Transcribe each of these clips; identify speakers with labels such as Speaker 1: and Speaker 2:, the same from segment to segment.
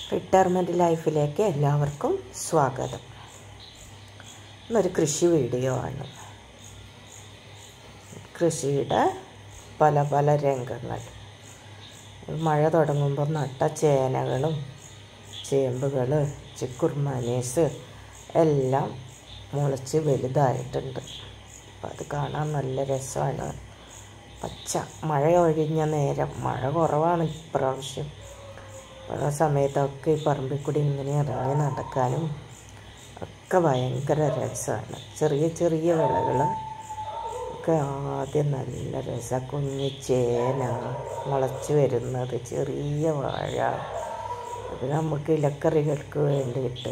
Speaker 1: retirement ലൈഫിലേക്ക് എല്ലാവർക്കും സ്വാഗതം ഇന്നൊരു കൃഷി വീഡിയോ ആണ് കൃഷിയുടെ പല പല രംഗങ്ങൾ മഴ തുടങ്ങുമ്പോൾ നട്ട ചേനകളും ചേമ്പുകൾ ചിക്കുർമാനീസ് എല്ലാം മുളച്ച് വലുതായിട്ടുണ്ട് അപ്പം അത് കാണാൻ നല്ല രസമാണ് പച്ച മഴ ഒഴിഞ്ഞ നേരം മഴ കുറവാണ് ഇപ്രാവശ്യം ആ സമയത്തൊക്കെ ഈ പറമ്പിൽ കൂടി ഇങ്ങനെ ഇറങ്ങി നടക്കാനും ഒക്കെ ഭയങ്കര രസമാണ് ചെറിയ ചെറിയ വിളകൾ ഒക്കെ ആദ്യം നല്ല രസം കുഞ്ഞ് ചേന മുളച്ച് വരുന്നത് ചെറിയ വാഴ അത് നമുക്ക് ഇലക്കറികൾക്ക് വേണ്ടിയിട്ട്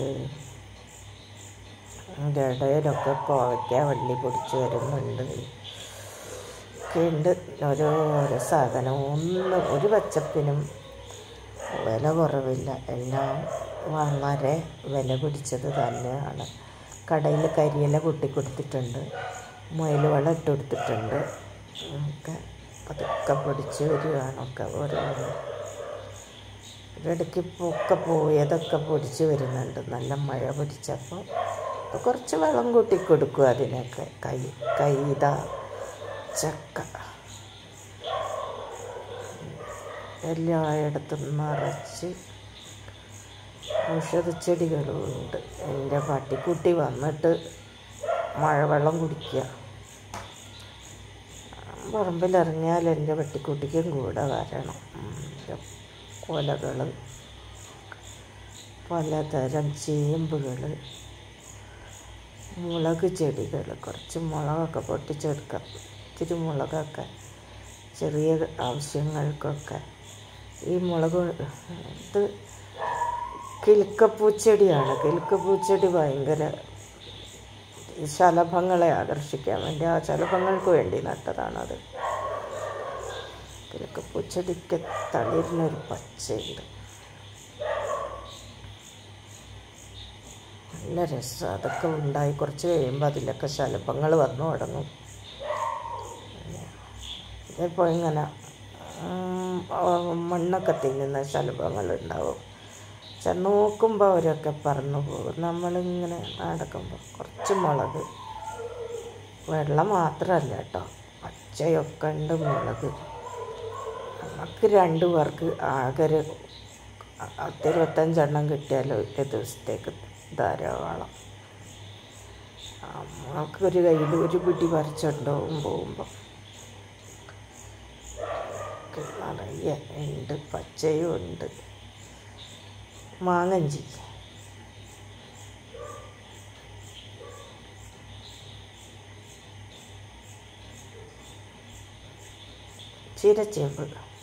Speaker 1: അതിൻ്റെ ഇടയിലൊക്കെ കോവയ്ക്ക വള്ളി പൊടിച്ച് വരുന്നുണ്ട് ഒക്കെ ഉണ്ട് ഓരോരോ സാധനം ഒന്ന് ഒരു പച്ചപ്പിനും വില കുറവില്ല എല്ലാം വളരെ വില പിടിച്ചത് തന്നെയാണ് കടയിൽ കരിയില കൊട്ടിക്കൊടുത്തിട്ടുണ്ട് മുയൽ വളം ഇട്ട് കൊടുത്തിട്ടുണ്ട് ഒക്കെ പതുക്കെ പൊടിച്ച് വരികയാണ് ഒക്കെ ഓരോന്ന് ഇടയ്ക്ക് ഒക്കെ പോയതൊക്കെ പൊടിച്ച് വരുന്നുണ്ട് നല്ല മഴ പിടിച്ചപ്പോൾ അപ്പോൾ കുറച്ച് വെള്ളം കൂട്ടി കൊടുക്കും അതിനൊക്കെ കൈ കൈത ചക്ക എല്ലായിടത്തും നിറച്ച് ഔഷധച്ചെടികളുണ്ട് എൻ്റെ പട്ടിക്കുട്ടി വന്നിട്ട് മഴവെള്ളം കുടിക്കുക പറമ്പിലിറങ്ങിയാൽ എൻ്റെ പട്ടിക്കുട്ടിക്കും കൂടെ വരണം കൊലകൾ പലതരം ചേമ്പുകൾ മുളക് ചെടികൾ കുറച്ച് മുളകൊക്കെ പൊട്ടിച്ചെടുക്കാം ഇത്തിരി മുളകൊക്കെ ചെറിയ ആവശ്യങ്ങൾക്കൊക്കെ ഈ മുളക് ഇത് കിലുക്കപ്പൂച്ചെടിയാണ് കിലുക്കപ്പൂച്ചെടി ഭയങ്കര ശലഭങ്ങളെ ആകർഷിക്കാൻ വേണ്ടി ആ ശലഭങ്ങൾക്ക് വേണ്ടി നട്ടതാണത് കിലുക്കപ്പൂച്ചെടിക്ക് തളിരിനൊരു പച്ചയുണ്ട് നല്ല രസം അതൊക്കെ ഉണ്ടായി കുറച്ച് കഴിയുമ്പോൾ അതിലൊക്കെ ശലഭങ്ങൾ വന്നു തുടങ്ങും ഇപ്പോൾ ഇങ്ങനെ മണ്ണൊക്കെ തിന്നുന്ന ശലഭങ്ങളുണ്ടാവും പക്ഷെ നോക്കുമ്പോൾ അവരൊക്കെ പറന്നു പോകും നമ്മളിങ്ങനെ നടക്കുമ്പോൾ കുറച്ച് മുളക് വെള്ളം മാത്രമല്ല കേട്ടോ പച്ചയൊക്കെ ഉണ്ട് മുളക് നമുക്ക് രണ്ട് പേർക്ക് ആകെ ഒരു പത്തിരുപത്തഞ്ചെണ്ണം കിട്ടിയാലോ ഒരു ദിവസത്തേക്ക് ധാരാളം നമുക്കൊരു കയ്യിൽ ഒരു പിടി പറിച്ചുണ്ടാവും പോകുമ്പോൾ നിറയെ ഉണ്ട് പച്ചയും ഉണ്ട് മാങ്ങഞ്ചി ചീരച്ചേമ്പ്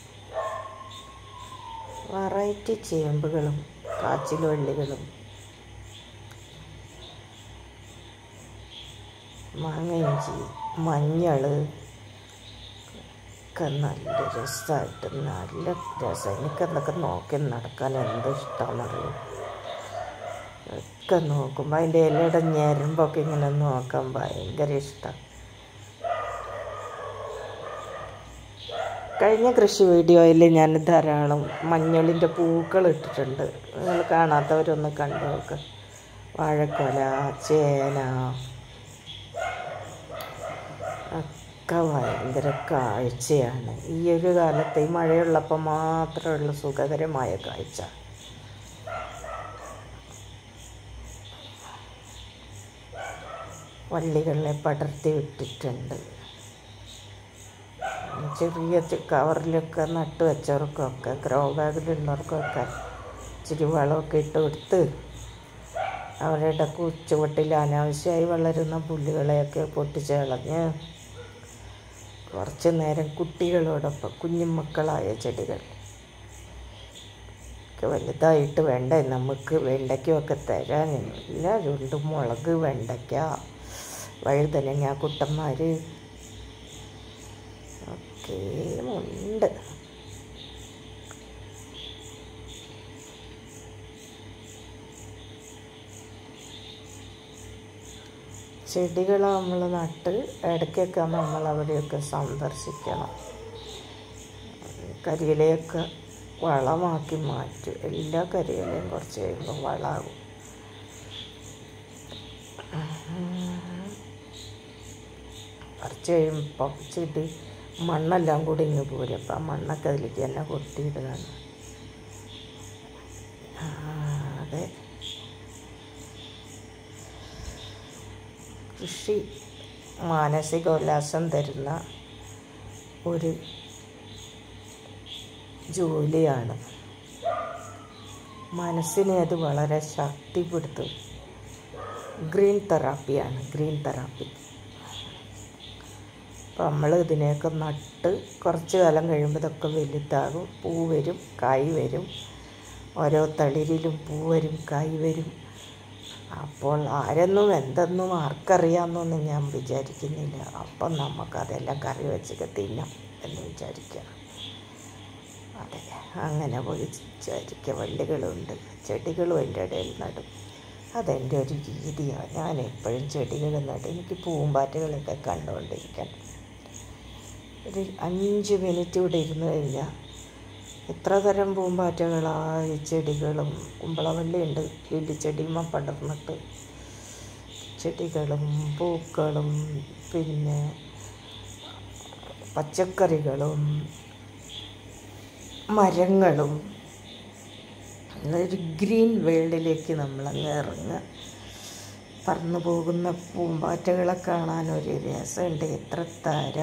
Speaker 1: വെറൈറ്റി ചേമ്പുകളും കാച്ചിൽ വള്ളികളും മാങ്ങയിഞ്ചി മഞ്ഞൾ ഒക്കെ നല്ല രസമായിട്ട് നല്ല രസം എനിക്കതൊക്കെ നോക്കി നടക്കാൻ എന്ത് ഇഷ്ടമാണെന്നറിയും ഒക്കെ നോക്കുമ്പോൾ അതിൻ്റെ ഇലയുടെ ഞരമ്പൊക്കെ ഇങ്ങനെ നോക്കാൻ ഭയങ്കര ഇഷ്ടം കഴിഞ്ഞ കൃഷി വീഡിയോയിൽ ഞാൻ ധാരാളം മഞ്ഞളിൻ്റെ പൂക്കൾ ഇട്ടിട്ടുണ്ട് നിങ്ങൾ കാണാത്തവരൊന്ന് കണ്ടു നോക്ക് വാഴക്കൊല ചേന ഒക്കെ ഭയങ്കര കാഴ്ചയാണ് ഈ ഒരു കാലത്ത് ഈ മഴയുള്ളപ്പോൾ മാത്രമുള്ള സുഖകരമായ കാഴ്ച വള്ളികളെ പടർത്തി വിട്ടിട്ടുണ്ട് ചെറിയ കവറിലൊക്കെ നട്ട് വെച്ചവർക്കൊക്കെ ഗ്രോ ബാഗിലുള്ളവർക്കൊക്കെ ഇച്ചിരി വളമൊക്കെ ഇട്ട് കൊടുത്ത് അവരുടെ കൊച്ചുവട്ടിൽ അനാവശ്യമായി വളരുന്ന പുല്ലുകളെയൊക്കെ പൊട്ടിച്ച് കളഞ്ഞ് കുറച്ച് നേരം കുട്ടികളോടൊപ്പം കുഞ്ഞുമക്കളായ ചെടികൾ ഒക്കെ വലുതായിട്ട് വേണ്ട നമുക്ക് വെണ്ടയ്ക്കൊക്കെ തരാൻ എല്ലാ ചുണ്ടും മുളക് വെണ്ടയ്ക്ക വഴുതനങ്ങ കുട്ടന്മാർ ഒക്കെ ഉണ്ട് ചെടികൾ നമ്മൾ നട്ട് ഇടയ്ക്കൊക്കെ നമ്മൾ അവിടെയൊക്കെ സന്ദർശിക്കണം കരിയിലയൊക്കെ വളമാക്കി മാറ്റും എല്ലാ കരിയിലയും കുറച്ച് കഴിയുമ്പോൾ വളമാകും കുറച്ച് കഴിയുമ്പോൾ ചെടി മണ്ണെല്ലാം കൂടി ഇങ്ങ് പോരും അപ്പം ആ മണ്ണൊക്കെ അതിലേക്ക് തന്നെ കൊട്ടിയിടുകയാണ് ആ, അതെ കൃഷി മാനസികോല്ലാസം തരുന്ന ഒരു ജോലിയാണ് മനസ്സിനെ അത് വളരെ ശക്തിപ്പെടുത്തും ഗ്രീൻ തെറാപ്പിയാണ് ഗ്രീൻ തെറാപ്പി അപ്പം നമ്മൾ ഇതിനെയൊക്കെ നട്ട് കുറച്ച് കാലം കഴിയുമ്പോൾ ഇതൊക്കെ വലുതാകും പൂ വരും കായ് വരും ഓരോ തളിരിലും പൂ വരും കായ് വരും അപ്പോൾ ആരെന്നും എന്തെന്നും ആർക്കറിയാമെന്നൊന്നും ഞാൻ വിചാരിക്കുന്നില്ല അപ്പം നമുക്കതെല്ലാം കറി വെച്ചൊക്കെ തിന്നാം എന്ന് വിചാരിക്കുക അതെ അങ്ങനെ പോയി വിചാരിക്കുക വള്ളികളുണ്ട് ചെടികളും എൻ്റെ ഇടയിൽ നടും അതെൻ്റെ ഒരു രീതിയാണ് ഞാൻ എപ്പോഴും ചെടികൾ നടും എനിക്ക് പൂമ്പാറ്റകളൊക്കെ കണ്ടുകൊണ്ടിരിക്കണം ഒരു അഞ്ച് മിനിറ്റ് ഇവിടെ ഇരുന്ന് കഴിഞ്ഞാൽ എത്ര തരം പൂമ്പാറ്റകളാ ഈ ചെടികളും കുമ്പളവള്ളിയുണ്ട് ലില്ലിച്ചെടിയുമ്മ പടർന്നിട്ട് ചെടികളും പൂക്കളും പിന്നെ പച്ചക്കറികളും മരങ്ങളും ഒരു ഗ്രീൻ വേൾഡിലേക്ക് നമ്മളങ്ങ് ഇറങ്ങുക പറന്നു പോകുന്ന പൂമ്പാറ്റകളെ കാണാൻ ഒരു രസമുണ്ട് എത്ര തര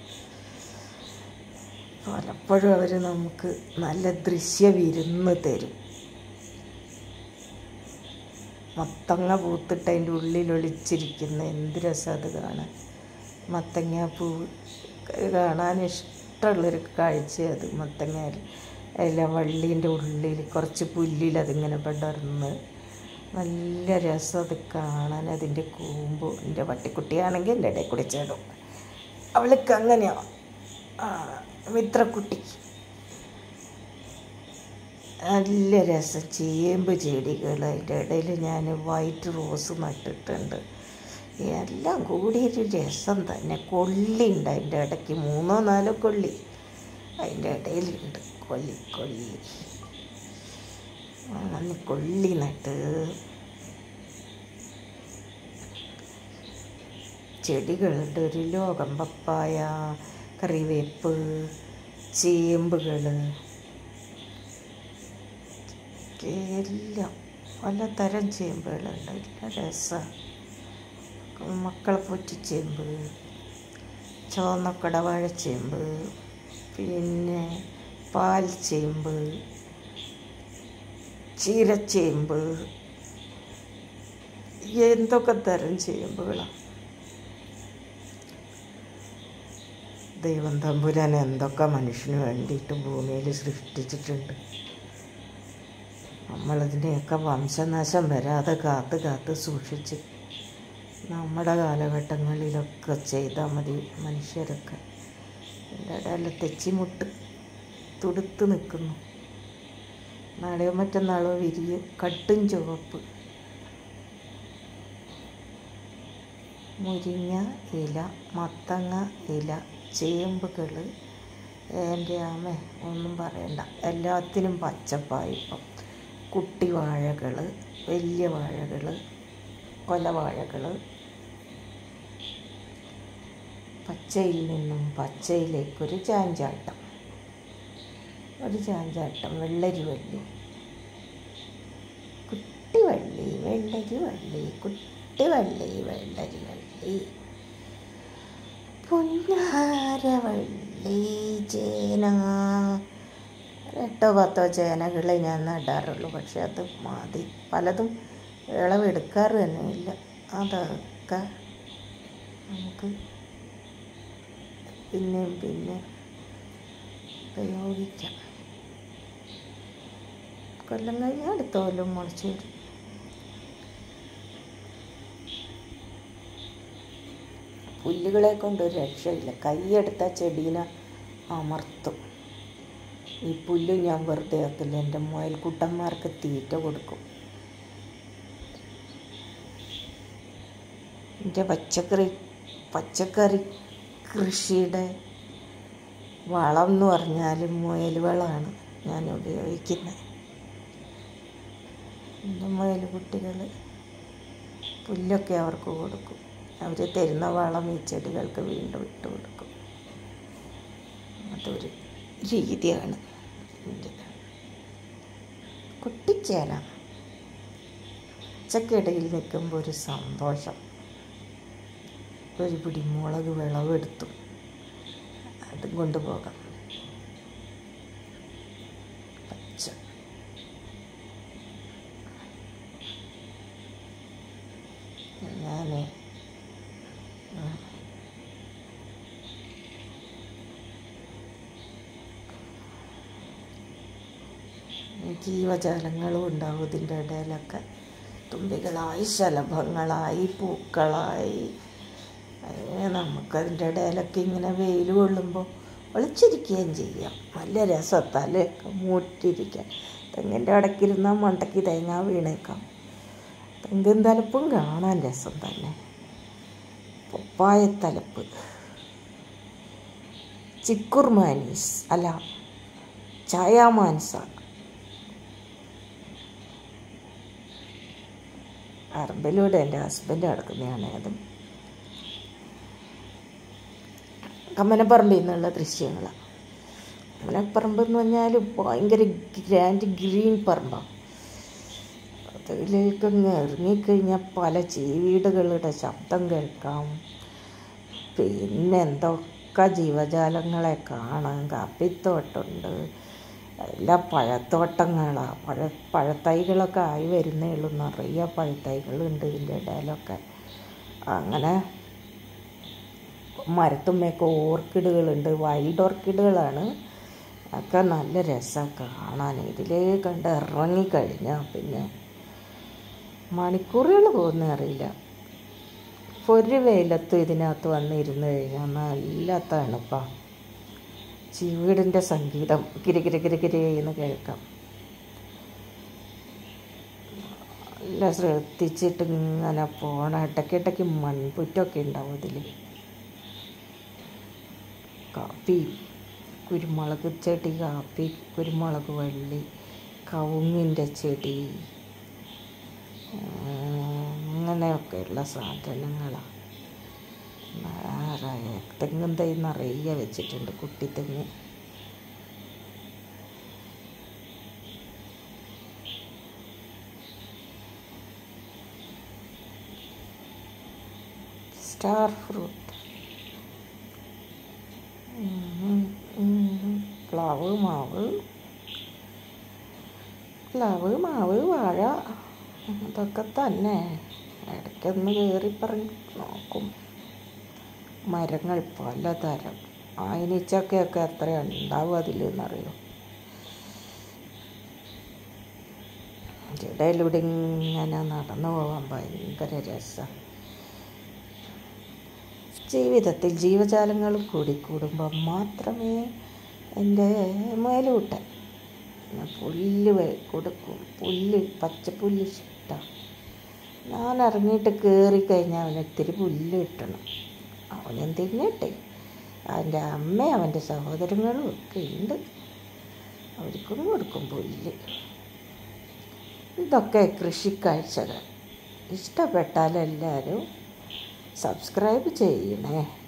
Speaker 1: പലപ്പോഴും അവർ നമുക്ക് നല്ല ദൃശ്യവിരുന്ന് തരും മത്തങ്ങ പൂത്തിട്ട് അതിൻ്റെ ഉള്ളിൽ ഒളിച്ചിരിക്കുന്ന എന്ത് രസം അത് കാണാൻ മത്തങ്ങ പൂ കാണാൻ ഇഷ്ടമുള്ളൊരു കാഴ്ച അത് മത്തങ്ങ എല്ലാം വള്ളീൻ്റെ ഉള്ളിൽ കുറച്ച് പുല്ലിൽ അതിങ്ങനെ പടർന്ന് നല്ല രസം അത് കാണാൻ അതിൻ്റെ കൂമ്പ് എൻ്റെ പട്ടിക്കുട്ടിയാണെങ്കിൽ എൻ്റെ ഇടയിൽ കൂടി ചേടും അവൾക്ക് അങ്ങനെയാണ് ആ മിത്രക്കുട്ടി നല്ല രസം ചേമ്പ് ചെടികൾ അതിൻ്റെ ഇടയിൽ ഞാൻ വൈറ്റ് റോസ് നട്ടിട്ടുണ്ട് എല്ലാം കൂടി ഒരു രസം തന്നെ കൊള്ളി ഉണ്ട് അതിൻ്റെ ഇടയ്ക്ക് മൂന്നോ നാലോ കൊള്ളി അതിൻ്റെ ഇടയിലുണ്ട് കൊള്ളി കൊള്ളി അങ്ങനെ കൊള്ളി നട്ട് ചെടികളുണ്ട് ഒരു ലോകം പപ്പായ കറിവേപ്പ് ചേമ്പുകൾ എല്ലാം പലതരം ചേമ്പുകളുണ്ട് എല്ലാം രസമാണ് മക്കളെ പൊറ്റിച്ചേമ്പ് ചുവന്ന കടവാഴച്ചേമ്പ് പിന്നെ പാൽ ചേമ്പ് ചീരച്ചേമ്പ് എന്തൊക്കെ തരം ചേമ്പുകളാണ് ദൈവം തമ്പുരാൻ എന്തൊക്കെ മനുഷ്യന് വേണ്ടിയിട്ട് ഭൂമിയിൽ സൃഷ്ടിച്ചിട്ടുണ്ട് നമ്മളതിനെയൊക്കെ വംശനാശം വരാതെ കാത്ത് കാത്ത് സൂക്ഷിച്ച് നമ്മുടെ കാലഘട്ടങ്ങളിലൊക്കെ ചെയ്താൽ മതി മനുഷ്യരൊക്കെ എൻ്റെ ഇടയിൽ തെച്ചിമുട്ട് തുടുത്ത് നിൽക്കുന്നു നാളെയോ മറ്റന്നാളോ വിരിയും കട്ടും ചുവപ്പ് മുരിങ്ങ ഇല മത്തങ്ങ ഇല ചേമ്പുകൾ എൻ്റെ അമ്മ ഒന്നും പറയണ്ട എല്ലാത്തിനും പച്ചപ്പായി ഇപ്പം കുട്ടി വാഴകൾ വലിയ വാഴകൾ കൊലവാഴകൾ പച്ചയിൽ നിന്നും പച്ചയിലേക്കൊരു ചാഞ്ചാട്ടം ഒരു ചാഞ്ചാട്ടം വെള്ളരി വള്ളി കുട്ടി വള്ളി വെള്ളരി വള്ളി കുട്ടി വള്ളി വെള്ളരി വള്ളി പുന്നാരവള്ളി ചേന എട്ടോ പത്തോ ചേനകളെ ഞാൻ നടാറുള്ളൂ പക്ഷെ അത് മതി പലതും വിളവെടുക്കാറ് തന്നെയില്ല അതൊക്കെ നമുക്ക് പിന്നെയും പിന്നെ ഉപയോഗിക്കാം കൊല്ലം കഴിഞ്ഞാൽ അടുത്ത കൊല്ലം മുളച്ച് വരും പുല്ലുകളെ കൊണ്ട് ഒരു രക്ഷയില്ല കൈയെടുത്ത ചെടീനെ അമർത്തും ഈ പുല്ല് ഞാൻ വെറുതെ ആക്കില്ല എൻ്റെ മുയൽക്കുട്ടന്മാർക്ക് തീറ്റ കൊടുക്കും എൻ്റെ പച്ചക്കറി പച്ചക്കറി കൃഷിയുടെ വളം എന്ന് പറഞ്ഞാൽ മുയൽ വളമാണ് ഞാൻ ഉപയോഗിക്കുന്നത് എൻ്റെ മുയൽ കുട്ടികൾ പുല്ലൊക്കെ അവർക്ക് കൊടുക്കും അവർ തരുന്ന വളം ഈ ചെടികൾക്ക് വീണ്ടും ഇട്ട് കൊടുക്കും അതൊരു രീതിയാണ് എൻ്റെ കുട്ടിച്ചേന ഉച്ചക്കിടയിൽ നിൽക്കുമ്പോൾ ഒരു സന്തോഷം ഒരു പിടി മുളക് വിളവെടുത്തു അതും കൊണ്ടുപോകാം പച്ച ഞാൻ ജീവജാലങ്ങളും ഉണ്ടാവും ഇതിൻ്റെ ഇടയിലൊക്കെ തുമ്പികളായി ശലഭങ്ങളായി പൂക്കളായി അങ്ങനെ നമുക്കതിൻ്റെ ഇടയിലൊക്കെ ഇങ്ങനെ വെയിൽ കൊള്ളുമ്പോൾ ഒളിച്ചിരിക്കുകയും ചെയ്യാം നല്ല രസം തലയൊക്കെ മൂട്ടിരിക്കാൻ തെങ്ങിൻ്റെ ഇടയ്ക്കിരുന്നാൽ മണ്ടയ്ക്ക് തേങ്ങ വീണേക്കാം തെങ്ങും തലപ്പും കാണാൻ രസം തന്നെ പപ്പായത്തലപ്പ് ചിക്കുർമാനീസ് അല്ല ചായാമാൻസ അറമ്പിലൂടെ എൻ്റെ ഹസ്ബൻഡ് കിടക്കുന്നതാണ് അതും കമ്മനപ്പറമ്പിൽ നിന്നുള്ള ദൃശ്യങ്ങളാണ് കമ്മനപ്പറമ്പ് എന്ന് പറഞ്ഞാൽ ഭയങ്കര ഗ്രാൻഡ് ഗ്രീൻ പറമ്പാണ് അതിലേക്ക് അങ്ങ് ഇറങ്ങിക്കഴിഞ്ഞാൽ പല ചീവീടുകളുടെ ശബ്ദം കേൾക്കാം പിന്നെ എന്തൊക്കെ ജീവജാലങ്ങളെ കാണാം കാപ്പിത്തോട്ടമുണ്ട് എല്ലാ പഴത്തോട്ടങ്ങളാണ് പഴ പഴത്തൈകളൊക്കെ ആയി വരുന്നേ ഉള്ളൂ നിറയെ പഴത്തൈകളുണ്ട് ഇതിൻ്റെ ഇടയിലൊക്കെ അങ്ങനെ മരത്തുമ്മയൊക്കെ ഓർക്കിഡുകളുണ്ട് വൈൽഡ് ഓർക്കിഡുകളാണ് ഒക്കെ നല്ല രസം കാണാൻ ഇതിലേ കണ്ട് ഇറങ്ങിക്കഴിഞ്ഞാൽ പിന്നെ മണിക്കൂറുകൾ പോകുന്ന അറിയില്ല ഒരു വെയിലത്ത് ഇതിനകത്ത് വന്നിരുന്ന് കഴിഞ്ഞാൽ നല്ല തണുപ്പാണ് ചീവീടിൻ്റെ സംഗീതം കിരി കിരി കിരി കിരി എന്ന് കേൾക്കാം നല്ല ശ്രദ്ധിച്ചിട്ട് ഇങ്ങനെ പോകണം ഇടയ്ക്കിടയ്ക്ക് മൺപുറ്റൊക്കെ ഉണ്ടാവും ഇതിൽ കാപ്പി കുരുമുളക് ചെടി കാപ്പി കുരുമുളക് വള്ളി കവുങ്ങിൻ്റെ ചെടി അങ്ങനെയൊക്കെയുള്ള സാധനങ്ങളാണ് നിറയെ തെങ്ങും തൈ നിറയെ വെച്ചിട്ടുണ്ട് കുട്ടിത്തെങ്ങ് സ്റ്റാർ ഫ്രൂട്ട് പ്ലാവ് മാവ് പ്ലാവ് മാവ് വാഴ അതൊക്കെ തന്നെ ഇടയ്ക്കൊന്ന് കയറി പറഞ്ഞ് നോക്കും മരങ്ങൾ പലതരം ആയിനിച്ചക്കയൊക്കെ എത്ര ഉണ്ടാവും അതിലെന്നറിയോ ഇടയിലൂടെ ഇങ്ങനെ നടന്നു പോകാൻ ഭയങ്കര രസം ജീവിതത്തിൽ ജീവജാലങ്ങൾ കൂടിക്കൂടുമ്പോൾ മാത്രമേ എൻ്റെ മേലൂട്ടൻ പുല്ല് വെ- കൊടുക്കും പുല്ല് പച്ചപ്പുല്ല് ഇഷ്ടമാണ് ഞാൻ ഇറങ്ങിയിട്ട് കയറിക്കഴിഞ്ഞാൽ അവന് ഇത്തിരി പുല്ല് കിട്ടണം അവനും തിന്നട്ടെ അവൻ്റെ അമ്മ അവൻ്റെ സഹോദരങ്ങളും ഒക്കെ ഉണ്ട് അവർക്കും കൊടുക്കും പുല്ല് ഇതൊക്കെ കൃഷിക്കാഴ്ചകൾ ഇഷ്ടപ്പെട്ടാൽ എല്ലാവരും സബ്സ്ക്രൈബ് ചെയ്യണേ